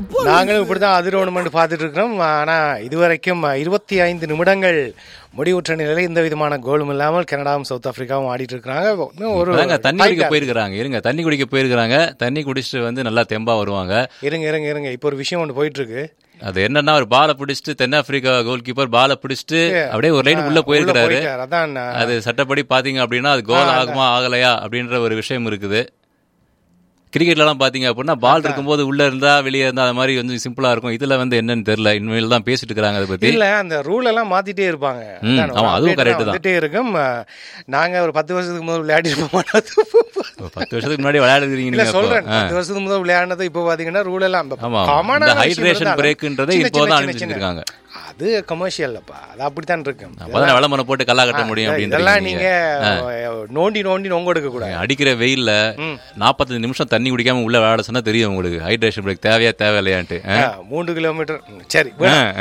நாங்களும் இப்படிதான் அதிரோணமெண்ட் பார்த்துட்டு இருக்கிறோம் ஆனா இதுவரைக்கும் இருபத்தி ஐந்து நிமிடங்கள் முடிவுற்ற நிலையில எந்த விதமான கோலும் இல்லாமல் கனடாவும் சவுத் ஆப்பிரிக்காவும் ஆடிட்டு இருக்காங்க இன்னும் ஒரு அதாங்க தண்ணி குடிக்க போயிருக்கிறாங்க இருங்க தண்ணி குடிக்க போயிருக்கிறாங்க தண்ணி குடிச்சிட்டு வந்து நல்லா தெம்பா வருவாங்க இருங்க இருங்க இருங்க இப்போ ஒரு விஷயம் ஒன்று போயிட்டு இருக்கு அது என்னன்னா ஒரு பாலை பிடிச்சிட்டு தென்னாப்பிரிக்கா கோல் கீப்பர் பாலை பிடிச்சிட்டு அப்படியே ஒரு லைன் உள்ள போயிருக்கிறாரு போயிட்டாரு. அதான் நான் அது சட்டப்படி பாத்தீங்க அப்படின்னா அது கோல் ஆகுமா ஆகலையா அப்படின்ற ஒரு விஷயம் இருக்குது கிரிக்கெட்லலாம் பாத்தீங்க அப்படின்னா பால் இருக்கும்போது உள்ள இருந்தா வெளியே இருந்தா அது மாதிரி வந்து சிம்பிளா இருக்கும் இதுல வந்து என்னன்னு தெரியல இனிமேல் தான் பேசிட்டு இருக்காங்க அதை பத்தி இல்ல அந்த ரூல் எல்லாம் மாத்திட்டே இருப்பாங்க ம், அதான் ஆமா, ஒரு அதுவும் update correct எல்லாம் தான். வந்துட்டே இருக்கும் அஹ், நாங்க ஒரு பத்து வருஷத்துக்கு முதல் விளையாடி மாட்டோம் ஒரு பத்து வருஷத்துக்கு முன்னாடி விளையாடுறீங்க இல்ல நீங்க அப்போ. சொல்றேன் பத்து வருஷத்துக்கு முதல் விளையாடினது இப்போ பாத்தீங்கன்னா ரூல் எல்லாம் இப்ப ஆமா common இந்த ஆன விஷயம் ஹைட்ரேஷன் இருந்தாலும் பிரேக்ன்றதை சின்ன, இப்போதான் சின்ன, சின்ன, அனுப்பிச்சிருக்காங்க அது கமர்ஷியல்ப்பா அது அப்படித்தான் இருக்கும் அப்பதான் விளம்பரம் போட்டு கல்லா கட்ட முடியும் இதெல்லாம் அப்படின்னு நீங்க அஹ், நோண்டி நோண்டி நொங்க எடுக்க கூடாது அடிக்கிற வெயில்ல நாற்பத்தஞ்சு நிமிஷம் தண்ணி குடிக்காம உள்ள விளையாட சொன்னா தெரியும் உங்களுக்கு ஹைட்ரேஷன் பிரேக் தேவையா தேவையில்லையான்ட்டு ஆ? அஹ், மூன்று கிலோமீட்டர் ம், சரி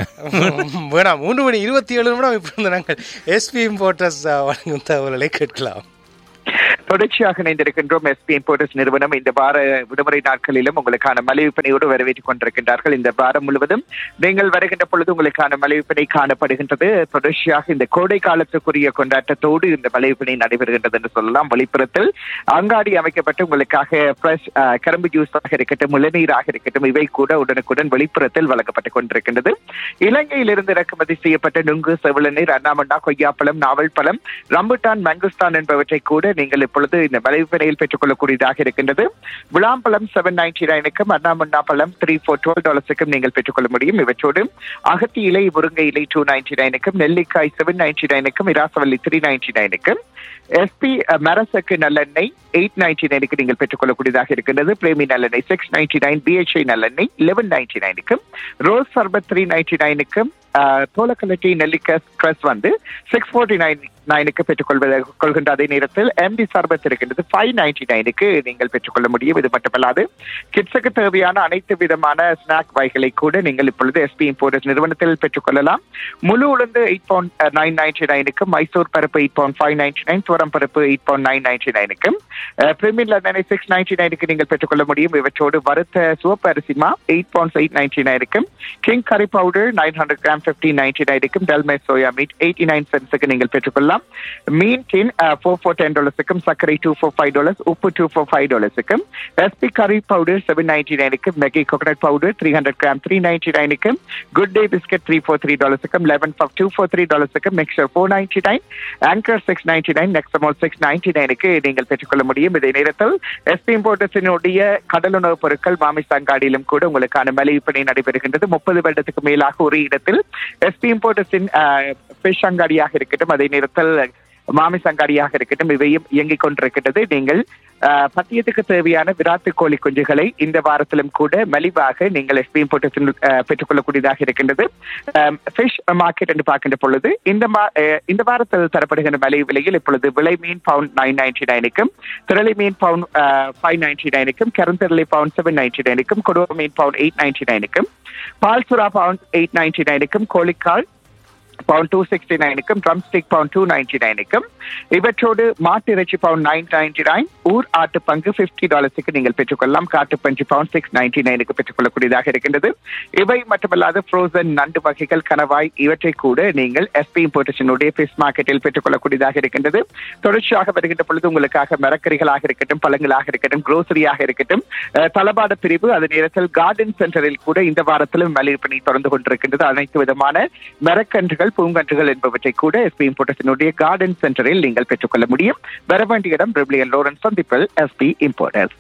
வேணாம் வேணாம் மூன்று மணி இருபத்தி ஏழு நிமிடம் இப்பொழுது நாங்கள் எஸ்பி இம்போர்ட்டர்ஸ் வழங்கும் தகவல்களை கேட்கலாம் தொடர்ச்சியாக இணைந்திருக்கின்றோம் எஸ்பி இம்போர்ட்டர்ஸ் நிறுவனம் இந்த வார விடுமுறை நாட்களிலும் உங்களுக்கான மலிவுப்பணியோடு வரவேற்றுக் கொண்டிருக்கின்றார்கள் இந்த வாரம் முழுவதும் நீங்கள் வருகின்ற பொழுது உங்களுக்கான மலிவுப்பணி காணப்படுகின்றது தொடர்ச்சியாக இந்த கோடை காலத்துக்குரிய கொண்டாட்டத்தோடு இந்த மலிவுப்பணி நடைபெறுகின்றது என்று சொல்லலாம் வெளிப்புறத்தில் அங்காடி அமைக்கப்பட்டு உங்களுக்காக ஃப்ரெஷ் கரும்பு ஜூஸாக இருக்கட்டும் இளநீராக இருக்கட்டும் இவை கூட உடனுக்குடன் வெளிப்புறத்தில் வழங்கப்பட்டுக் கொண்டிருக்கின்றது இலங்கையிலிருந்து இறக்குமதி செய்யப்பட்ட நுங்கு செவிளநீர் அண்ணாமண்டா கொய்யாப்பழம் நாவல் பழம் ரம்புட்டான் மங்குஸ்தான் என்பவற்றை கூட நீங்கள் இப்பொழுது இந்த விலைவிலையில் பெற்றுக் கொள்ளக்கூடியதாக இருக்கின்றது விளாம்பழம் செவன் நைன்டி நைனுக்கும் அண்ணாமண்டா பழம் த்ரீ ஃபோர் டுவெல் டாலர்ஸுக்கும் நீங்கள் பெற்றுக்கொள்ள முடியும் இவற்றோடு அகத்தி இலை முருங்கை இலை டூ நைன்டி நைனுக்கும் நெல்லிக்காய் செவன் நைன்டி நைனுக்கும் இராசவல்லி த்ரீ நைன்டி நைனுக்கும் எஸ்பி மரசக்கு நல்லெண்ணெய் எயிட் நைன்டி நைனுக்கு நீங்கள் பெற்றுக்கொள்ளக்கூடியதாக இருக்கின்றது பிரேமி நல்லெண்ணெய் சிக்ஸ் நைன்டி நைன் பிஹெச்ஐ நல்லெண்ணெய் லெவன் நைன்டி நைனுக்கும் ரோஸ் சர்பத் த்ரீ நைன்டி நைனுக்கும் தோலக்கலட்டி நெல்லிக்காய் ஸ்ட்ரெஸ் வந்து சிக்ஸ் ஃபோர்ட்டி நைன் நைனுக்கு பெற்றுக்கொள்வது கொள்கின்ற அதே நேரத்தில் எம்டி சர்பத் இருக்கின்றது ஃபைவ் நைன்டி நைனுக்கு நீங்கள் பெற்றுக்கொள்ள முடியும் இது மட்டுமல்லாது கிட்ஸுக்கு தேவையான அனைத்து விதமான ஸ்நாக் வகைகளை கூட நீங்கள் இப்பொழுது எஸ்பி இம்போர்டர்ஸ் நிறுவனத்தில் பெற்றுக்கொள்ளலாம் முழு உளுந்து எயிட் பவுண்ட் நைன் நைன்டி நைனுக்கு மைசூர் பருப்பு eight pound five ninety nine துவரம் பருப்பு எயிட் பவுண்ட் நைன் நைன்டி நைனுக்கும் பிரிமியர் லெமனை சிக்ஸ் நைன்டி நைனுக்கு நீங்கள் பெற்றுக்கொள்ள முடியும் இவற்றோடு வறுத்த சிவப்பு அரிசிமா எயிட் பவுண்ட்ஸ் எயிட் நைன்டி நைனுக்கும் king curry powder nine hundred gram fifty ninety நைனுக்கும் டெல்மை சோயா மீட் எயிட்டி நைன் சென்ட்ஸுக்கு நீங்கள் பெற்றுக்கொள்ளலாம் மீன் டின் ஃபோர் ஃபோர் டென் டாலர்ஸுக்கும் சர்க்கரை டூ ஃபோர் ஃபைவ் டாலர்ஸ் உப்பு டூ ஃபோர் ஃபைவ் டாலர்ஸுக்கும் SP curry powder seven ninety நைனுக்கும் Maggi coconut powder three hundred gram three ninety நைனுக்கும் good day biscuit three four three டாலர்ஸுக்கும் லெவன் ஃபப் two four three டாலர்ஸுக்கும் mixture four ninety nine anchor six ninety nine நெக்ஸமால் six ninety நைனுக்கு நீங்கள் பெற்றுக்கொள்ள முடியும் இதே நேரத்தில் எஸ்பி இம்போர்ட்டர்ஸினுடைய கடலுணவுப் பொருட்கள் மாமிஸ் அங்காடியிலும் கூட உங்களுக்கான மலிவிப்பணி நடைபெறுகின்றது முப்பது வருடத்துக்கு மேலாக ஒரு இடத்தில் எஸ்பி இம்போர்ட்டர்ஸின் ஃபிஷ் அங்காடியாக இருக்கட்டும் அதே நேரத்தில் மாமிஸ் அங்காடியாக இருக்கட்டும் இவையும் இயங்கிக் கொண்டிருக்கின்றது நீங்கள் அஹ், பத்தியத்துக்கு தேவையான விராத்து கோழி குஞ்சுகளை இந்த வாரத்திலும் கூட மலிவாக நீங்கள் எஸ்பி இம்போர்ட்டர்ஸின் பெற்றுக்கொள்ளக்கூடியதாக இருக்கின்றது ஃபிஷ் மார்க்கெட் என்று பார்க்கின்ற பொழுது இந்த மா- அஹ், இந்த வாரத்தில் தரப்படுகின்ற மலிவு விலையில் இப்பொழுது விலை மீன் பவுண்ட் நைன் நைன்டி நைனுக்கும் திரளி மீன் பவுண்ட் ஃபைவ் நைன்டி நைனுக்கும் கருந்திரளி பவுண்ட் செவன் நைன்டி நைனுக்கும் கொடுவ மீன் பவுண்ட் எயிட் நைன்டி நைனுக்கும் பால் சுறா பவுண்ட் எயிட் நைன்டி நைனுக்கும் கோழிக்கால் பவுண்ட் டூ சிக்ஸ்டி நைனுக்கும் drumstick pound two ninety நைனுக்கும் இவற்றோடு மாட்டு இறைச்சி பவுண்ட் நைன் நைன்டி நைன் ஊர் ஆட்டு பங்கு பிப்டி டாலர்ஸுக்கு நீங்கள் பெற்றுக்கொள்ளலாம் காட்டு பஞ்சு பவுண்ட் சிக்ஸ் நைன்டி நைனுக்கு பெற்றுக்கொள்ளக்கூடியதாக இருக்கின்றது இவை மட்டுமல்லாது ஃப்ரோசன் நண்டு வகைகள் கணவாய் இவற்றை கூட நீங்கள் எஸ்பி இம்போர்ட்டேஷனுடைய ஃபிஷ் மார்க்கெட்டில் பெற்றுக்கொள்ளக்கூடியதாக இருக்கின்றது தொடர்ச்சியாக வருகின்ற பொழுது உங்களுக்காக மரக்கறிகளாக இருக்கட்டும் பழங்களாக இருக்கட்டும் குரோசரியாக இருக்கட்டும் அஹ், தளபாட பிரிவு அதே நேரத்தில் கார்டன் சென்டரில் கூட இந்த வாரத்திலும் விலைவிற்பனை தொடர்ந்து கொண்டிருக்கின்றது அனைத்து விதமான மரக்கன்றுகள் பூங்கன்றுகள் என்பவற்றை கூட எஸ்பி இம்போர்ட்டர்ஸினுடைய கார்டன் சென்டரில் நீங்கள் பெற்றுக்கொள்ள முடியும் வர வேண்டிய இடம் பிரிபிளியன் லோரன்ஸ் சந்திப்பில் எஸ்பி இம்போர்ட்டர்ஸ்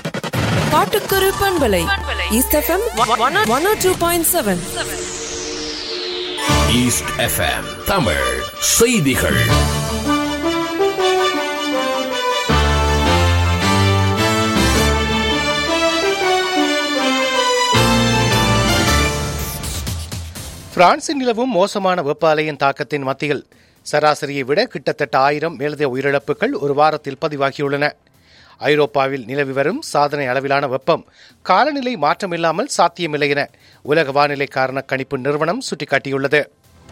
காட்டுக்குரு பண்பலை east FM one O two point seven east FM Tamil செய்திகள் பிரான்சில் நிலவும் மோசமான வெப்ப அலையின் தாக்கத்தின் மத்தியில் சராசரியை விட கிட்டத்தட்ட ஆயிரம் மேலதிக உயிரிழப்புகள் ஒரு வாரத்தில் பதிவாகியுள்ளன ஐரோப்பாவில் நிலவி வரும் சாதனை அளவிலான வெப்பம் காலநிலை மாற்றமில்லாமல் சாத்தியமில்லை என உலக வானிலை காரண கணிப்பு நிறுவனம் சுட்டிக்காட்டியுள்ளது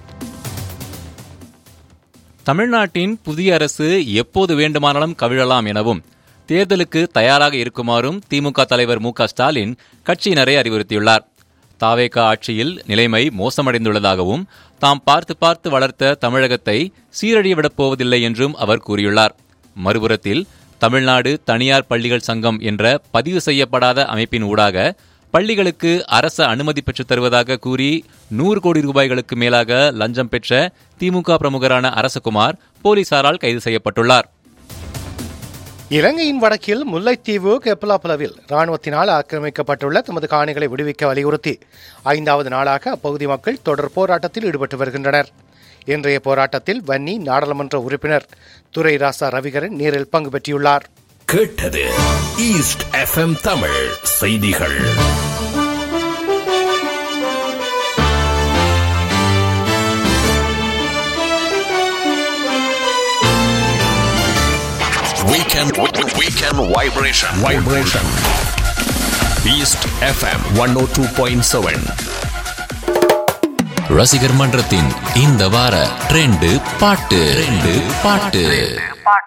தமிழ்நாட்டின் புதிய அரசு எப்போது வேண்டுமானாலும் கவிழலாம் எனவும் தேர்தலுக்கு தயாராக இருக்குமாறும் திமுக தலைவர் மு க ஸ்டாலின் கட்சியினரை அறிவுறுத்தியுள்ளார் தாவேகா ஆட்சியில் நிலைமை மோசமடைந்துள்ளதாகவும் தாம் பார்த்து பார்த்து வளர்த்த தமிழகத்தை சீரழிய விடப் போவதில்லை என்றும் அவர் கூறியுள்ளார் மறுபுறத்தில் தமிழ்நாடு தனியார் பள்ளிகள் சங்கம் என்ற பதிவு செய்யப்படாத அமைப்பின் ஊடாக பள்ளிகளுக்கு அரச அனுமதி பெற்றுத் தருவதாக கூறி நூறு கோடி ரூபாய்களுக்கு மேலாக லஞ்சம் பெற்ற திமுக பிரமுகரான அரசகுமார் போலீசாரால் கைது செய்யப்பட்டுள்ளார் இலங்கையின் வடக்கில் முல்லைத்தீவு கெப்பலாப்பலவில் ராணுவத்தினால் ஆக்கிரமிக்கப்பட்டுள்ள தமது காணிகளை விடுவிக்க வலியுறுத்தி ஐந்தாவது நாளாக அப்பகுதி மக்கள் தொடர் போராட்டத்தில் ஈடுபட்டு வருகின்றனர் இன்றைய போராட்டத்தில் வன்னி நாடாளுமன்ற உறுப்பினர் துரை ராசா ரவிகரன் நேரில் பங்கு பெற்றியுள்ளார் கேட்டது ஈஸ்ட் எஃப்எம் தமிழ் செய்திகள் Weekend, weekend vibration. Vibration. East FM 102.7. ரசிகர் மன்றத்தின் இந்த வார ட்ரெண்டு பாட்டு ட்ரெண்டு பாட்டு